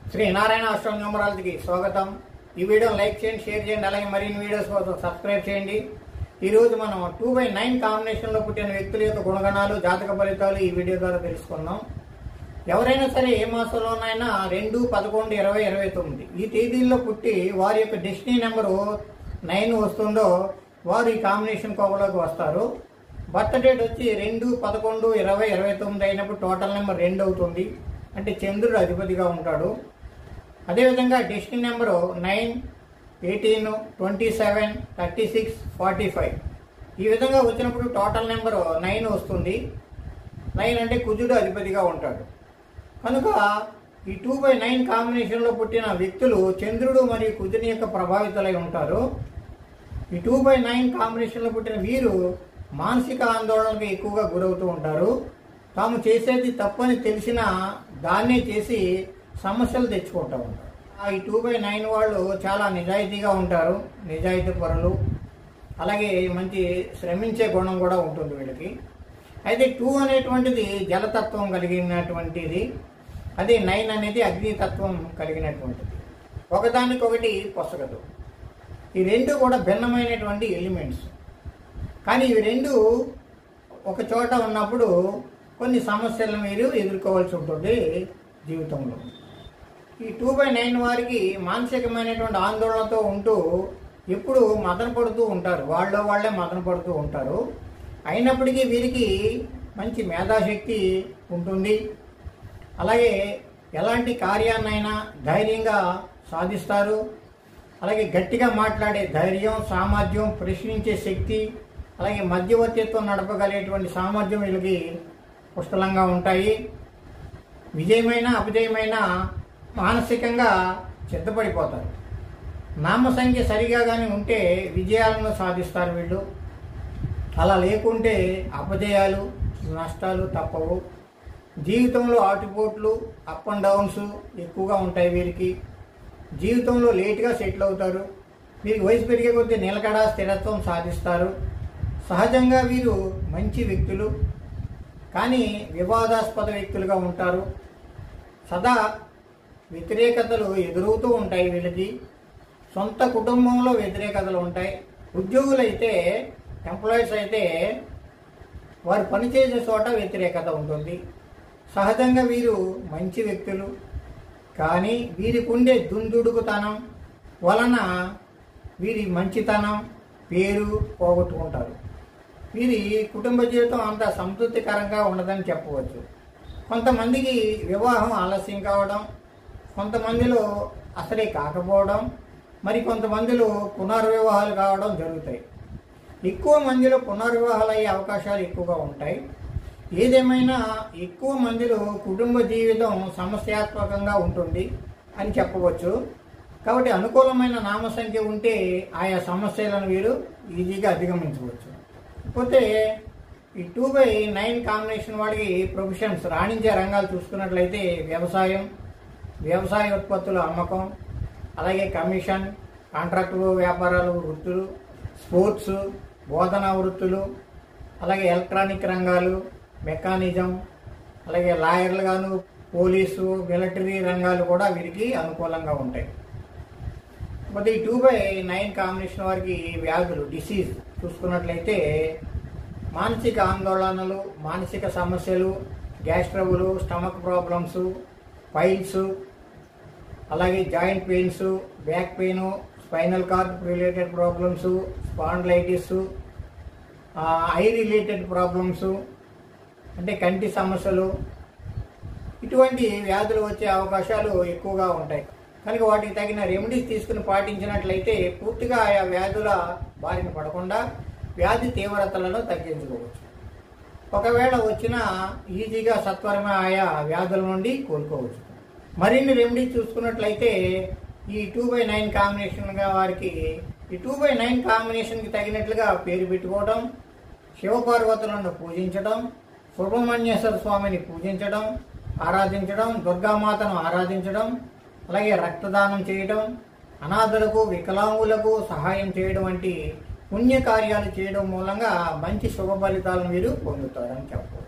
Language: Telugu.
శ్రీ నారాయణ అష్టం న్యూమరాలజీకి స్వాగతం ఈ వీడియోని లైక్ చేయండి షేర్ చేయండి అలాగే మరిన్ని వీడియోస్ కోసం సబ్స్క్రైబ్ చేయండి ఈ రోజు మనం టూ బై నైన్ కాంబినేషన్లో పుట్టిన వ్యక్తుల యొక్క గుణగణాలు జాతక ఫలితాలు ఈ వీడియో ద్వారా తెలుసుకుందాం ఎవరైనా సరే ఏ మాసంలోనైనా రెండు పదకొండు ఇరవై ఇరవై తొమ్మిది ఈ తేదీల్లో పుట్టి వారి యొక్క డెస్టినీ నెంబరు నైన్ వస్తుందో వారు ఈ కాంబినేషన్ కోవలోకి వస్తారు బర్త్ డేట్ వచ్చి రెండు పదకొండు ఇరవై ఇరవై తొమ్మిది అయినప్పుడు టోటల్ నెంబర్ రెండు అవుతుంది అంటే చంద్రుడు అధిపతిగా ఉంటాడు అదేవిధంగా destiny number nine eighteen twenty seven thirty six forty five ఈ విధంగా వచ్చినప్పుడు టోటల్ నెంబరు నైన్ వస్తుంది నైన్ అంటే కుజుడు అధిపతిగా ఉంటాడు కనుక ఈ టూ బై నైన్ కాంబినేషన్లో పుట్టిన వ్యక్తులు చంద్రుడు మరియు కుజుని యొక్క ప్రభావితులై ఉంటారు ఈ టూ బై నైన్ కాంబినేషన్లో పుట్టిన వీరు మానసిక ఆందోళనకు ఎక్కువగా గురవుతూ ఉంటారు తాము చేసేది తప్పని తెలిసినా దాన్నే చేసి సమస్యలు తెచ్చుకుంటూ ఉంటారు ఆ ఈ టూ బై నైన్ వాళ్ళు చాలా నిజాయితీగా ఉంటారు నిజాయితీ పరులు అలాగే మంచి శ్రమించే గుణం కూడా ఉంటుంది వీళ్ళకి అయితే టూ అనేటువంటిది జలతత్వం కలిగినటువంటిది అదే నైన్ అనేది అగ్నితత్వం కలిగినటువంటిది ఒకదానికొకటి పొసగదు ఈ రెండు కూడా భిన్నమైనటువంటి ఎలిమెంట్స్ కానీ ఇవి రెండు ఒక చోట ఉన్నప్పుడు కొన్ని సమస్యలను మీరు ఎదుర్కోవాల్సి ఉంటుంది జీవితంలో ఈ టూ బై నైన్ వారికి మానసికమైనటువంటి ఆందోళనతో ఉంటూ ఎప్పుడు మదన పడుతూ ఉంటారు వాళ్ళ వాళ్ళే మదన పడుతూ ఉంటారు అయినప్పటికీ వీరికి మంచి మేధాశక్తి ఉంటుంది అలాగే ఎలాంటి కార్యాన్నైనా ధైర్యంగా సాధిస్తారు అలాగే గట్టిగా మాట్లాడే ధైర్యం సామర్థ్యం ప్రశ్నించే శక్తి అలాగే మధ్యవర్తిత్వం నడపగలిగేటువంటి సామర్థ్యం వీళ్ళకి పుష్కలంగా ఉంటాయి విజయమైన అపజయమైన మానసికంగా సిద్ధపడిపోతారు నామ సంఖ్య సరిగా కానీ ఉంటే విజయాలను సాధిస్తారు వీళ్ళు అలా లేకుంటే అపజయాలు నష్టాలు తప్పవు జీవితంలో ఆటుపోట్లు అప్ అండ్ డౌన్స్ ఎక్కువగా ఉంటాయి వీరికి జీవితంలో లేటుగా సెటిల్ అవుతారు వీరికి వయసు పెరిగే కొద్దీ నిలకడ స్థిరత్వం సాధిస్తారు సహజంగా వీరు మంచి వ్యక్తులు కానీ వివాదాస్పద వ్యక్తులుగా ఉంటారు సదా వ్యతిరేకతలు ఎదురవుతూ ఉంటాయి వీళ్ళకి సొంత కుటుంబంలో వ్యతిరేకతలు ఉంటాయి ఉద్యోగులైతే ఎంప్లాయీస్ అయితే వారు పనిచేసే చోట వ్యతిరేకత ఉంటుంది సహజంగా వీరు మంచి వ్యక్తులు కానీ వీరికి ఉండే దుందుడుకుతనం వలన వీరి మంచితనం పేరు పోగొట్టుకుంటారు వీరి కుటుంబ జీవితం అంత సంతృప్తికరంగా ఉండదని చెప్పవచ్చు కొంతమందికి వివాహం ఆలస్యం కావడం కొంతమందిలో అసలే కాకపోవడం మరి కొంతమందిలో పునర్వివాహాలు కావడం జరుగుతాయి ఎక్కువ మందిలో పునర్వివాహాలు అయ్యే అవకాశాలు ఎక్కువగా ఉంటాయి ఏదేమైనా ఎక్కువ మందిలో కుటుంబ జీవితం సమస్యాత్మకంగా ఉంటుంది అని చెప్పవచ్చు కాబట్టి అనుకూలమైన నామ సంఖ్య ఉంటే ఆయా సమస్యలను వీరు ఈజీగా అధిగమించవచ్చు పోతే ఈ టూ బై నైన్ కాంబినేషన్ వాడికి ప్రొఫెషన్స్ రాణించే రంగాలు చూసుకున్నట్లయితే వ్యవసాయం వ్యవసాయ ఉత్పత్తుల అమ్మకం అలాగే కమిషన్ కాంట్రాక్టు వ్యాపారాలు వృత్తులు స్పోర్ట్స్ బోధనా వృత్తులు అలాగే ఎలక్ట్రానిక్ రంగాలు మెకానిజం అలాగే లాయర్లు గాను పోలీసు మిలిటరీ రంగాలు కూడా వీరికి అనుకూలంగా ఉంటాయి కాకపోతే ఈ టూ బై నైన్ కాంబినేషన్ వారికి వ్యాధులు డిసీజ్ చూసుకున్నట్లయితే మానసిక ఆందోళనలు మానసిక సమస్యలు gas trouble stomach problems piles అలాగే joint pains back pain spinal cord related problems spondylitis eye related problems అంటే కంటి సమస్యలు ఇటువంటి వ్యాధులు వచ్చే అవకాశాలు ఎక్కువగా ఉంటాయి కనుక వాటికి తగిన రెమెడీస్ తీసుకుని పాటించినట్లయితే పూర్తిగా ఆయా వ్యాధుల బారిన పడకుండా వ్యాధి తీవ్రతలను తగ్గించుకోవచ్చు ఒకవేళ వచ్చినా ఈజీగా సత్వరమే ఆయా వ్యాధుల నుండి కోలుకోవచ్చు మరిన్ని రెమెడీస్ చూసుకున్నట్లయితే ఈ టూ బై నైన్ కాంబినేషన్గా వారికి ఈ టూ బై నైన్ కాంబినేషన్కి తగినట్లుగా పేరు పెట్టుకోవడం శివపార్వతులను పూజించడం సుబ్రహ్మణ్యేశ్వర స్వామిని పూజించడం ఆరాధించడం దుర్గామాతను ఆరాధించడం అలాగే రక్తదానం చేయడం అనాథులకు వికలాంగులకు సహాయం చేయడం వంటి పుణ్య కార్యాలు చేయడం మూలంగా మంచి శుభ ఫలితాలను వీరు పొందుతారని చెప్పవచ్చు